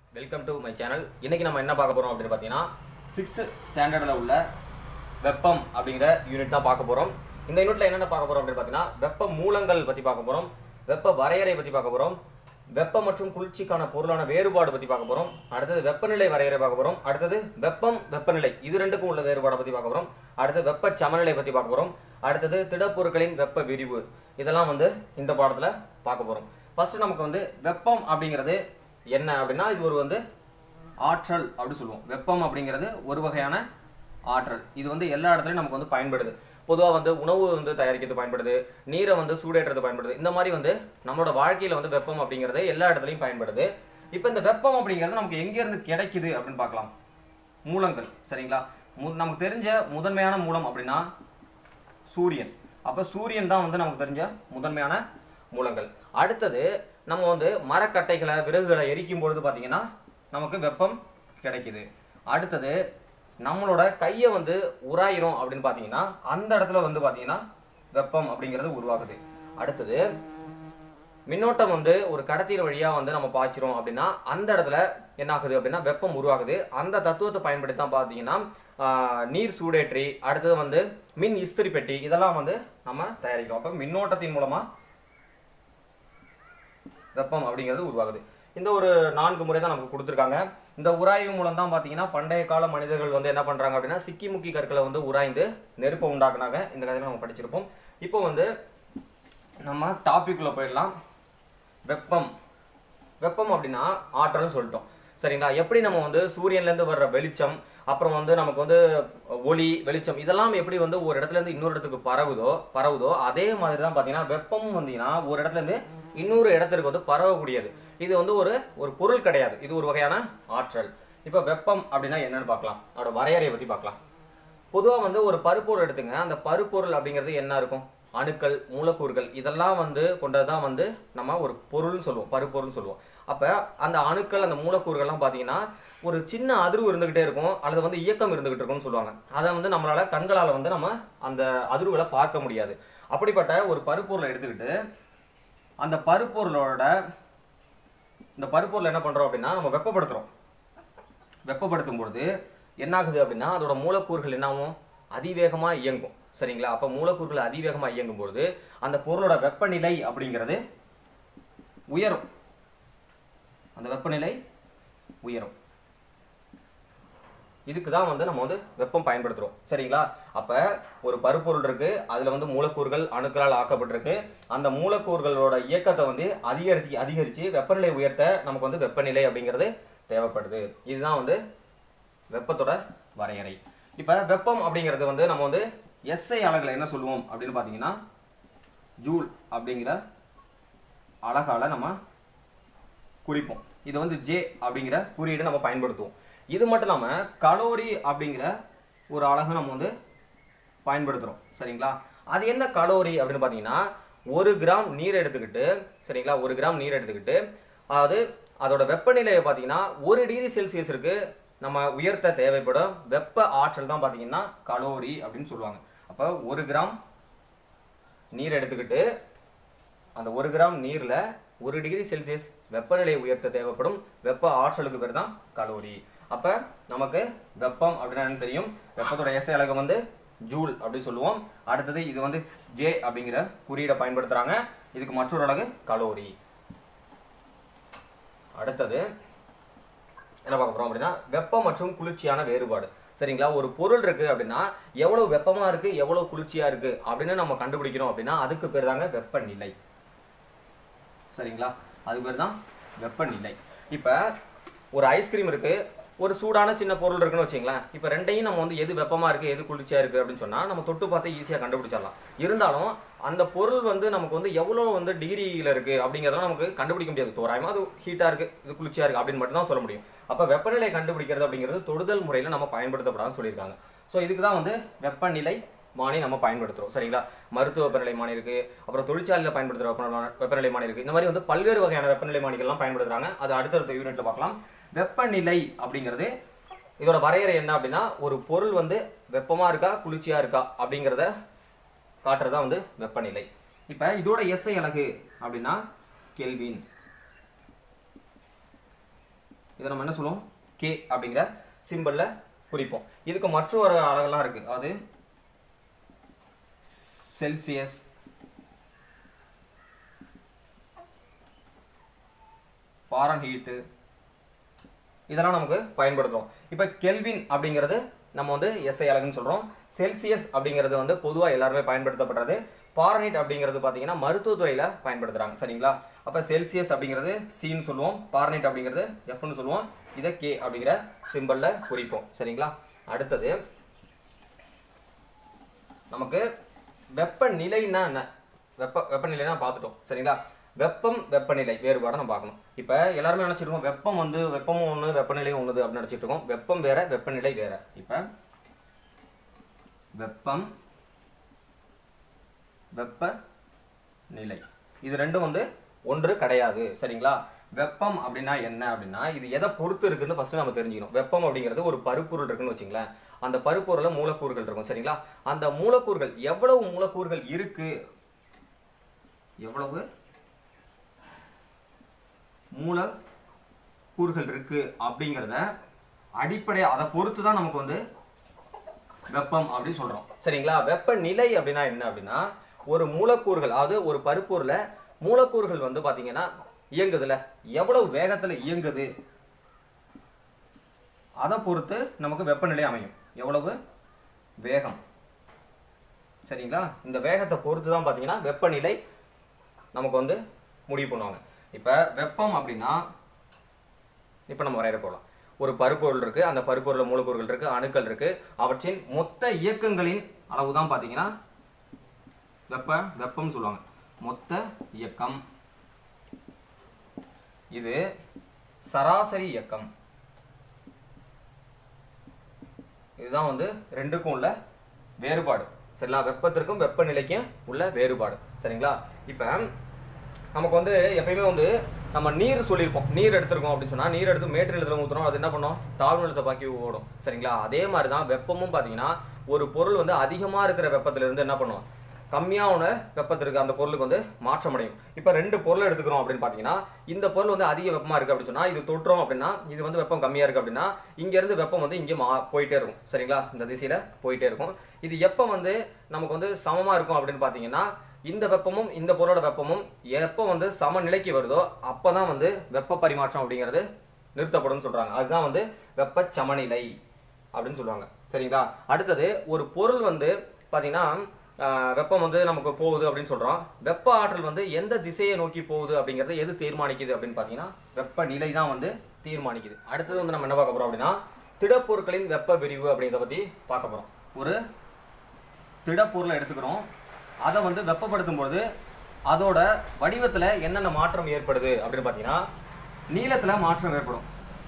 welcome to my channel இன்னைக்கு நம்ம என்ன பார்க்க போறோம் அப்படின்னு பார்த்தீங்கன்னா சிக்ஸ்த் ஸ்டாண்டர்டில் உள்ள வெப்பம் அப்படிங்கிற யூனிட் தான் பார்க்க போறோம் இந்த யூனிட்ல என்னென்ன பார்க்க போறோம் அப்படின்னு பார்த்தீங்கன்னா வெப்ப மூலங்கள் பத்தி பார்க்க போறோம் வெப்ப வரையறை பத்தி பார்க்க போறோம் வெப்பம் மற்றும் குளிர்ச்சிக்கான பொருளான வேறுபாடு பத்தி பார்க்க போறோம் அடுத்தது வெப்பநிலை வரையறை பார்க்க போறோம் அடுத்தது வெப்பம் வெப்பநிலை இது ரெண்டுக்கும் உள்ள வேறுபாடை பத்தி பார்க்க போறோம் அடுத்து வெப்ப சமநிலை பத்தி பார்க்க போறோம் அடுத்தது திடப்பொருட்களின் வெப்ப விரிவு இதெல்லாம் வந்து இந்த பாடத்துல பார்க்க போறோம் ஃபர்ஸ்ட் நமக்கு வந்து வெப்பம் அப்படிங்கிறது என்ன அப்படின்னா இது ஒரு வந்து ஆற்றல் அப்படி சொல்லுவோம் வெப்பம் அப்படிங்கிறது ஒரு வகையான ஆற்றல் இது வந்து எல்லா இடத்துலையும் நமக்கு வந்து பயன்படுது பொதுவாக வந்து உணவு வந்து தயாரிக்கிறது பயன்படுது நீரை வந்து சூடேற்றுறது பயன்படுது இந்த மாதிரி வந்து நம்மளோட வாழ்க்கையில் வந்து வெப்பம் அப்படிங்கிறது எல்லா இடத்துலையும் பயன்படுது இப்போ இந்த வெப்பம் அப்படிங்கிறது நமக்கு எங்கேருந்து கிடைக்குது அப்படின்னு பார்க்கலாம் மூலங்கள் சரிங்களா மு- நமக்கு தெரிஞ்ச முதன்மையான மூலம் அப்படின்னா சூரியன் அப்போ சூரியன் தான் வந்து நமக்கு தெரிஞ்ச முதன்மையான மூலங்கள் அடுத்தது நம்ம வந்து மரக்கட்டைகளை விறகுகளை எரிக்கும் பொழுது பார்த்தீங்கன்னா நமக்கு வெப்பம் கிடைக்குது அடுத்தது நம்மளோட கையை வந்து உராயிரும் அப்படின்னு பார்த்தீங்கன்னா அந்த இடத்துல வந்து பார்த்தீங்கன்னா வெப்பம் அப்படிங்கிறது உருவாகுது அடுத்தது மின்னோட்டம் வந்து ஒரு கடத்தியின் வழியா வந்து நம்ம பாய்ச்சிரும் அப்படின்னா அந்த இடத்துல என்ன ஆகுது அப்படின்னா வெப்பம் உருவாகுது அந்த தத்துவத்தை பயன்படுத்தி தான் பார்த்தீங்கன்னா ஆஹ், நீர் சூடேற்றி அடுத்தது வந்து மின் இஸ்திரி பெட்டி இதெல்லாம் வந்து நம்ம தயாரிக்கிறோம் அப்போ மின்னோட்டத்தின் மூலமா வெப்பம் அப்படிங்கிறது உருவாகுது இந்த ஒரு நான்கு முறை தான் நமக்கு கொடுத்துருக்காங்க இந்த உராய்வு மூலம் தான் பார்த்தீங்கன்னா பண்டைய கால மனிதர்கள் வந்து என்ன பண்ணுறாங்க அப்படின்னா சிக்கி முக்கி கற்களை வந்து உராய்ந்து நெருப்பை உண்டாக்குனாங்க இந்த கதையில நம்ம படிச்சிருப்போம் இப்போ வந்து நம்ம டாபிக்குள்ளே போயிடலாம் வெப்பம் வெப்பம் அப்படின்னா ஆற்றல்னு சொல்லிட்டோம் சரிங்களா எப்படி நம்ம வந்து சூரியன்லேருந்து வர்ற வெளிச்சம் அப்புறம் வந்து நமக்கு வந்து ஒளி வெளிச்சம் இதெல்லாம் எப்படி வந்து ஒரு இடத்துல இருந்து இன்னொரு இடத்துக்கு பரவுதோ பரவுதோ அதே மாதிரி தான் பார்த்தீங்கன்னா வெப்பமும் வந்தீங்கன்னா ஒரு இடத்துல இருந்து இன்னொரு இடத்திற்கு வந்து பரவக்கூடியது இது வந்து ஒரு ஒரு பொருள் கிடையாது இது ஒரு வகையான ஆற்றல் இப்போ வெப்பம் அப்படின்னா என்னன்னு பார்க்கலாம் அதோட வரையறையை பற்றி பார்க்கலாம் பொதுவாக வந்து ஒரு பருப்பொருள் எடுத்துங்க அந்த பருப்பொருள் அப்படிங்கிறது என்ன இருக்கும் அணுக்கள் மூலக்கூறுகள் இதெல்லாம் வந்து கொண்டது தான் வந்து நம்ம ஒரு பொருள்னு சொல்லுவோம் பருப்பொருள்னு சொல்லுவோம் அப்போ அந்த அணுக்கள் அந்த மூலக்கூறுகள்லாம் பார்த்தீங்கன்னா ஒரு சின்ன அதிர்வு இருந்துகிட்டே இருக்கும் அல்லது வந்து இயக்கம் இருந்துகிட்டு இருக்கும்னு சொல்லுவாங்க அதை வந்து நம்மளால கண்களால் வந்து நம்ம அந்த அதிர்வுகளை பார்க்க முடியாது அப்படிப்பட்ட ஒரு பருப்பொருளை எடுத்துக்கிட்டு அந்த பருப்பொருளோட இந்த பருப்பொருள் என்ன பண்ணுறோம் அப்படின்னா நம்ம வெப்பப்படுத்துகிறோம் வெப்பப்படுத்தும் பொழுது என்ன ஆகுது அப்படின்னா அதோட மூலக்கூறுகள் என்னாகும் அதிவேகமாக இயங்கும் சரிங்களா அப்போ மூலக்கூறுகள் அதிவேகமாக இயங்கும் பொழுது அந்த பொருளோட வெப்பநிலை அப்படிங்கிறது உயரும் அந்த வெப்பநிலை உயரும் இதுக்கு தான் வந்து நம்ம வந்து வெப்பம் பயன்படுத்துகிறோம் சரிங்களா அப்போ ஒரு பருப்பொருள் இருக்கு அதில் வந்து மூலக்கூறுகள் அணுக்களால் ஆக்கப்பட்டிருக்கு அந்த மூலக்கூறுகளோட இயக்கத்தை வந்து அதிகரித்து அதிகரித்து வெப்பநிலை உயர்த்த நமக்கு வந்து வெப்பநிலை அப்படிங்கிறது தேவைப்படுது இதுதான் வந்து வெப்பத்தோட வரையறை இப்போ வெப்பம் அப்படிங்கிறது வந்து நம்ம வந்து எஸ்ஐ அலகுல என்ன சொல்லுவோம் அப்படின்னு பார்த்தீங்கன்னா ஜூல் அப்படிங்கிற அழகால நம்ம குறிப்போம் இது வந்து ஜே அப்படிங்கிற குறியீடு நம்ம பயன்படுத்துவோம் இது மட்டும் இல்லாமல் கலோரி அப்படிங்கிற ஒரு அழகு நம்ம வந்து பயன்படுத்துகிறோம் சரிங்களா அது என்ன கலோரி அப்படின்னு பார்த்தீங்கன்னா ஒரு கிராம் நீர் எடுத்துக்கிட்டு சரிங்களா ஒரு கிராம் நீர் எடுத்துக்கிட்டு அதாவது அதோட வெப்பநிலையை பார்த்தீங்கன்னா ஒரு டிகிரி செல்சியஸுக்கு நம்ம உயர்த்த தேவைப்படும் வெப்ப ஆற்றல் தான் பார்த்தீங்கன்னா கலோரி அப்படின்னு சொல்லுவாங்க அப்போ ஒரு கிராம் நீர் எடுத்துக்கிட்டு அந்த ஒரு கிராம் நீரில் ஒரு டிகிரி செல்சியஸ் வெப்பநிலை உயர்த்த தேவைப்படும் வெப்ப ஆற்றலுக்கு பேர் தான் கலோரி அப்போ நமக்கு வெப்பம் அப்படின்னா என்னன்னு தெரியும் வெப்பத்தோட எஸ்ஐ அலகு வந்து ஜூல் அப்படி சொல்லுவோம் அடுத்தது இது வந்து ஜே அப்படிங்கிற குறியீடை பயன்படுத்துகிறாங்க இதுக்கு மற்றொரு அலகு கலோரி அடுத்தது என்ன பார்க்க போறோம் அப்படின்னா வெப்பம் மற்றும் குளிர்ச்சியான வேறுபாடு சரிங்களா ஒரு பொருள் இருக்கு அப்படின்னா எவ்வளவு வெப்பமா இருக்கு எவ்வளவு குளிர்ச்சியா இருக்கு அப்படின்னு நம்ம கண்டுபிடிக்கிறோம் அப்படின்னா அதுக்கு பேர் தாங்க வெப்பநிலை சரிங்களா அது பேர் தான் வெப்பநிலை இப்போ ஒரு ஐஸ்கிரீம் இருக்கு ஒரு சூடான சின்ன பொருள் இருக்குன்னு வச்சுங்களேன் இப்போ ரெண்டையும் நம்ம வந்து எது வெப்பமா இருக்கு எது குளிர்ச்சியா இருக்கு அப்படின்னு சொன்னா நம்ம தொட்டு பார்த்து ஈஸியாக கண்டுபிடிச்சிடலாம் இருந்தாலும் அந்த பொருள் வந்து நமக்கு வந்து எவ்வளோ வந்து டிகிரியில் இருக்கு அப்படிங்கிறதெல்லாம் நமக்கு கண்டுபிடிக்க முடியாது தோராயமா அது ஹீட்டா இருக்கு இது குளிர்ச்சியா இருக்கு அப்படின்னு மட்டும் தான் சொல்ல முடியும் அப்போ வெப்பநிலை கண்டுபிடிக்கிறது அப்படிங்கிறது தொடுதல் முறையில் நம்ம பயன்படுத்தப்படாதுன்னு சொல்லியிருக்காங்க ஸோ இதுக்கு தான் வந்து வெப்பநிலை மானி நம்ம பயன்படுத்துகிறோம் சரிங்களா மருத்துவ வெப்பநிலை மானி இருக்கு அப்புறம் தொழிற்சாலையில் பயன்படுத்துகிற வெப்பநிலை வெப்பநிலை மானி இருக்கு இந்த மாதிரி வந்து பல்வேறு வகையான வெப்பநிலை மானிகள்லாம் பயன்படுத்துறாங்க அது அடுத்தடுத்த யூனிட்ல பார்க்கலாம் வெப்பநிலை அப்படிங்கிறது இதோட வரையறை என்ன அப்படின்னா ஒரு பொருள் வந்து வெப்பமா இருக்கா குளிர்ச்சியா இருக்கா அப்படிங்கிறத காட்டுறதா வந்து வெப்பநிலை இப்போ இதோட எஸ்ஐ அலகு அப்படின்னா கெல்வின் இதை நம்ம என்ன சொல்லுவோம் கே அப்படிங்கிற சிம்பிளில் குறிப்போம் இதுக்கு மற்றொரு அழகெல்லாம் இருக்குது அது செல்சியஸ் பாரன்ஹீட்டு இதெல்லாம் நமக்கு பயன்படுத்துறோம் இப்போ கெல்வின் அப்படிங்கிறது நம்ம வந்து எஸ்ஐ அலகுன்னு சொல்கிறோம் செல்சியஸ் அப்படிங்கிறது வந்து பொதுவாக எல்லாருமே பயன்படுத்தப்படுறது பாரனைட் அப்படிங்கிறது பார்த்தீங்கன்னா மருத்துவத்துறையில் பயன்படுத்துகிறாங்க சரிங்களா அப்போ செல்சியஸ் அப்படிங்கிறது சின்னு சொல்லுவோம் பாரனைட் அப்படிங்கிறது எஃப்னு சொல்லுவோம் இதை கே அப்படிங்கிற சிம்பிளில் குறிப்போம் சரிங்களா அடுத்தது நமக்கு வெப்பநிலைன்னா என்ன வெப்ப வெப்பநிலைனா பார்த்துட்டோம் சரிங்களா வெப்பம் வெப்பநிலை வேறுபாடை நம்ம பார்க்கணும் இப்போ எல்லாருமே நினச்சிருக்கோம் வெப்பம் வந்து வெப்பமும் ஒன்று வெப்பநிலையும் ஒன்று அப்படின்னு நினச்சிட்டு இருக்கோம் வெப்பம் வேற வெப்பநிலை வேற இப்போ வெப்பம் வெப்பநிலை இது ரெண்டும் வந்து ஒன்று கிடையாது சரிங்களா வெப்பம் அப்படின்னா என்ன அப்படின்னா இது எதை பொறுத்து இருக்குன்னு ஃபர்ஸ்ட் நம்ம தெரிஞ்சுக்கணும் வெப்பம் அப்படிங்கிறது ஒரு பருப்பொருள் இருக்குன்னு வச்சுங்களேன் அந்த பருப்பொருளில் மூலக்கூறுகள் இருக்கும் சரிங்களா அந்த மூலக்கூறுகள் எவ்வளவு மூலக்கூறுகள் இருக்கு எவ்வளவு மூலக்கூறுகள் இருக்கு அப்படிங்கிறத அடிப்படை அதை பொறுத்து தான் நமக்கு வந்து வெப்பம் அப்படின்னு சொல்றோம் சரிங்களா வெப்பநிலை அப்படின்னா என்ன அப்படின்னா ஒரு மூலக்கூறுகள் அதாவது ஒரு பருப்பொருள மூலக்கூறுகள் வந்து பாத்தீங்கன்னா இயங்குதுல எவ்வளவு வேகத்துல இயங்குது அதை பொறுத்து நமக்கு வெப்பநிலை அமையும் எவ்வளவு வேகம் சரிங்களா இந்த வேகத்தை பொறுத்து தான் பார்த்தீங்கன்னா வெப்பநிலை நமக்கு வந்து முடிவு பண்ணுவாங்க இப்போ வெப்பம் அப்படின்னா இப்போ நம்ம வரையற போகலாம் ஒரு பருப்பொருள் இருக்குது அந்த பருப்பொருள் மூலக்கூறுகள் இருக்குது அணுக்கள் இருக்குது அவற்றின் மொத்த இயக்கங்களின் அளவு தான் பார்த்தீங்கன்னா வெப்ப வெப்பம்னு சொல்லுவாங்க மொத்த இயக்கம் இது சராசரி இயக்கம் இதுதான் வந்து ரெண்டுக்கும் உள்ள வேறுபாடு சரிங்களா வெப்பத்திற்கும் வெப்பநிலைக்கும் உள்ள வேறுபாடு சரிங்களா இப்போ நமக்கு வந்து எப்பயுமே வந்து நம்ம நீர் சொல்லியிருப்போம் நீர் எடுத்திருக்கோம் அப்படின்னு சொன்னால் நீர் எடுத்து மேட்டு நிலத்தில் ஊற்றுறோம் அது என்ன பண்ணோம் தாழ்வு நிலத்தை பாக்கி ஓடும் சரிங்களா அதே மாதிரி தான் வெப்பமும் பார்த்தீங்கன்னா ஒரு பொருள் வந்து அதிகமாக இருக்கிற வெப்பத்திலிருந்து என்ன பண்ணும் கம்மியான வெப்பத்திற்கு அந்த பொருளுக்கு வந்து மாற்றம் அடையும் இப்போ ரெண்டு பொருள் எடுத்துக்கிறோம் அப்படின்னு பார்த்தீங்கன்னா இந்த பொருள் வந்து அதிக வெப்பமாக இருக்குது அப்படின்னு சொன்னால் இது தொட்டுறோம் அப்படின்னா இது வந்து வெப்பம் கம்மியாக இருக்குது அப்படின்னா இங்கேருந்து வெப்பம் வந்து இங்கே மா போயிட்டே இருக்கும் சரிங்களா இந்த திசையில் போயிட்டே இருக்கும் இது எப்போ வந்து நமக்கு வந்து சமமாக இருக்கும் அப்படின்னு பார்த்தீங்கன்னா இந்த வெப்பமும் இந்த பொருளோட வெப்பமும் எப்போ வந்து சமநிலைக்கு வருதோ அப்போ தான் வந்து வெப்ப பரிமாற்றம் அப்படிங்கிறது நிறுத்தப்படும்னு சொல்கிறாங்க அதுதான் வந்து வெப்ப சமநிலை அப்படின்னு சொல்லுவாங்க சரிங்களா அடுத்தது ஒரு பொருள் வந்து பார்த்தீங்கன்னா ஆஹ், வெப்பம் வந்து நமக்கு போகுது அப்படின்னு சொல்கிறோம் வெப்ப ஆற்றல் வந்து எந்த திசையை நோக்கி போகுது அப்படிங்கிறத எது தீர்மானிக்குது அப்படின்னு பார்த்தீங்கன்னா வெப்பநிலை தான் வந்து தீர்மானிக்குது அடுத்தது வந்து நம்ம என்ன பார்க்க போகிறோம் அப்படின்னா திடப்பொருட்களின் வெப்ப விரிவு அப்படிங்கிறத பற்றி பார்க்க போகிறோம் ஒரு திடப்பொருளை எடுத்துக்கிறோம் அதை வந்து வெப்பப்படுத்தும் பொழுது அதோட வடிவத்தில் என்னென்ன மாற்றம் ஏற்படுது அப்படின்னு பார்த்தீங்கன்னா நீளத்தில் மாற்றம் ஏற்படும்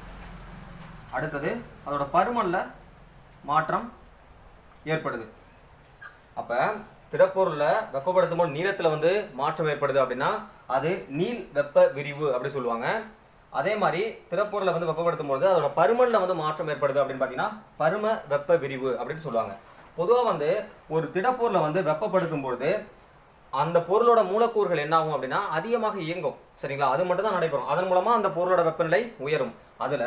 அடுத்தது அதோட பருமனில் மாற்றம் ஏற்படுது அப்போ திடப்பொருளில் வெப்பப்படுத்தும் போது நீளத்தில் வந்து மாற்றம் ஏற்படுது அப்படின்னா அது நீள் வெப்ப விரிவு அப்படி சொல்லுவாங்க அதே மாதிரி திடப்பொருளை வந்து வெப்பப்படுத்தும் பொழுது அதோட பருமனில் வந்து மாற்றம் ஏற்படுது அப்படின்னு பார்த்தீங்கன்னா பரும வெப்ப விரிவு அப்படின்னு சொல்லுவாங்க பொதுவாக வந்து ஒரு திடப்பொருளை வந்து வெப்பப்படுத்தும் பொழுது அந்த பொருளோட மூலக்கூறுகள் என்ன ஆகும் அப்படின்னா அதிகமாக இயங்கும் சரிங்களா அது மட்டும் தான் நடைபெறும் அதன் மூலமா அந்த பொருளோட வெப்பநிலை உயரும் அதுல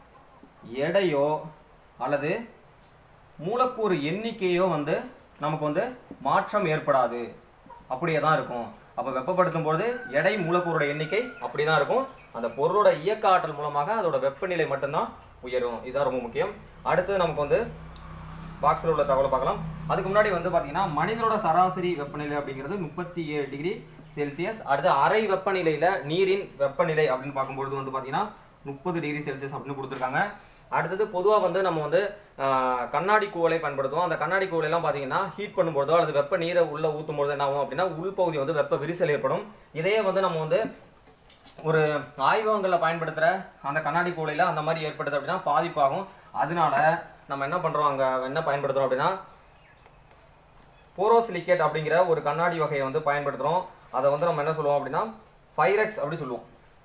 எடையோ அல்லது மூலக்கூறு எண்ணிக்கையோ வந்து நமக்கு வந்து மாற்றம் ஏற்படாது அப்படியே தான் இருக்கும் அப்போ வெப்பப்படுத்தும் பொழுது எடை மூலக்கூறோட எண்ணிக்கை அப்படி தான் இருக்கும் அந்த பொருளோட இயக்க ஆற்றல் மூலமாக அதோட வெப்பநிலை மட்டும்தான் உயரும் இதுதான் ரொம்ப முக்கியம் அடுத்து நமக்கு வந்து பாக்ஸில் உள்ள தகவலை பார்க்கலாம் அதுக்கு முன்னாடி வந்து பார்த்தீங்கன்னா மனிதனோட சராசரி வெப்பநிலை அப்படிங்கிறது முப்பத்தி ஏழு டிகிரி செல்சியஸ் அடுத்து அறை வெப்பநிலையில் நீரின் வெப்பநிலை அப்படின்னு பார்க்கும்பொழுது வந்து பார்த்தீங்கன்னா முப்பது டிகிரி செல்சியஸ் அப்படின்னு கொடுத்துருக்காங்க அடுத்தது பொதுவாக வந்து நம்ம வந்து ஆஹ், கண்ணாடி கூவலை பயன்படுத்துவோம் அந்த கண்ணாடி கூவலைலாம் பார்த்தீங்கன்னா ஹீட் பண்ணும்போதோ அல்லது வெப்ப நீரை உள்ளே ஊற்றும் பொழுது என்ன ஆகும் அப்படின்னா உள்பகுதி வந்து வெப்ப விரிசல் ஏற்படும் இதையே வந்து நம்ம வந்து ஒரு ஆய்வகங்களில் பயன்படுத்துகிற அந்த கண்ணாடி கூலையில் அந்த மாதிரி ஏற்படுது அப்படின்னா பாதிப்பாகும் அதனால நம்ம என்ன பண்ணுறோம் அங்கே என்ன பயன்படுத்துகிறோம் அப்படின்னா போரோசிலிகேட் அப்படிங்கிற ஒரு கண்ணாடி வகையை வந்து பயன்படுத்துகிறோம் அதை வந்து நம்ம என்ன சொல்லுவோம் அப்படின்னா ஃபைரெக்ஸ் அப்படி சொல்லுவோம்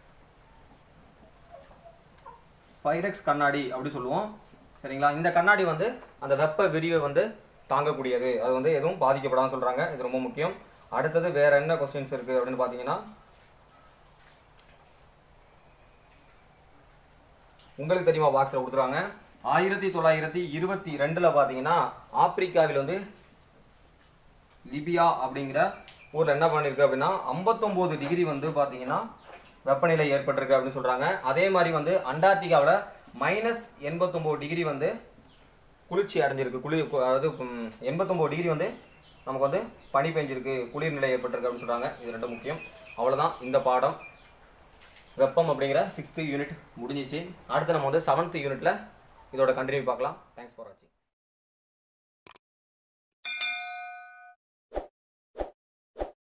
ஃபைரெக்ஸ் கண்ணாடி அப்படி சொல்லுவோம் சரிங்களா இந்த கண்ணாடி வந்து அந்த வெப்ப விரிவை வந்து தாங்கக்கூடியது அது வந்து எதுவும் பாதிக்கப்படாமல் சொல்கிறாங்க இது ரொம்ப முக்கியம் அடுத்தது வேற என்ன கொஸ்டின்ஸ் இருக்குது அப்படின்னு பார்த்தீங்கன்னா உங்களுக்கு தெரியுமா பாக்ஸில் கொடுத்துருவாங்க ஆயிரத்தி தொள்ளாயிரத்தி இருபத்தி ரெண்டில் பார்த்தீங்கன்னா ஆப்பிரிக்காவில் வந்து லிபியா அப்படிங்கிற ஊரில் என்ன பண்ணியிருக்கு அப்படின்னா ஐம்பத்தொம்போது டிகிரி வந்து பார்த்தீங்கன்னா வெப்பநிலை ஏற்பட்டிருக்கு அப்படின்னு சொல்கிறாங்க அதே மாதிரி வந்து அண்டார்டிகாவில் மைனஸ் எண்பத்தொம்போது டிகிரி வந்து குளிர்ச்சி அடைஞ்சிருக்கு குளிர் கு- அதாவது ம், எண்பத்தொம்போது டிகிரி வந்து நமக்கு வந்து பனி பெஞ்சிருக்கு குளிர் நிலை ஏற்பட்டிருக்கு அப்படின்னு சொல்கிறாங்க இது ரெண்டும் முக்கியம் அவ்வளோதான் இந்த பாடம் வெப்பம் அப்படிங்கிற சிக்ஸ்த்து யூனிட் முடிஞ்சிச்சு அடுத்து நம்ம வந்து செவன்த் யூனிட்டில் இதோட கண்டினியூ பார்க்கலாம் தேங்க்ஸ் ஃபார் வாட்சிங்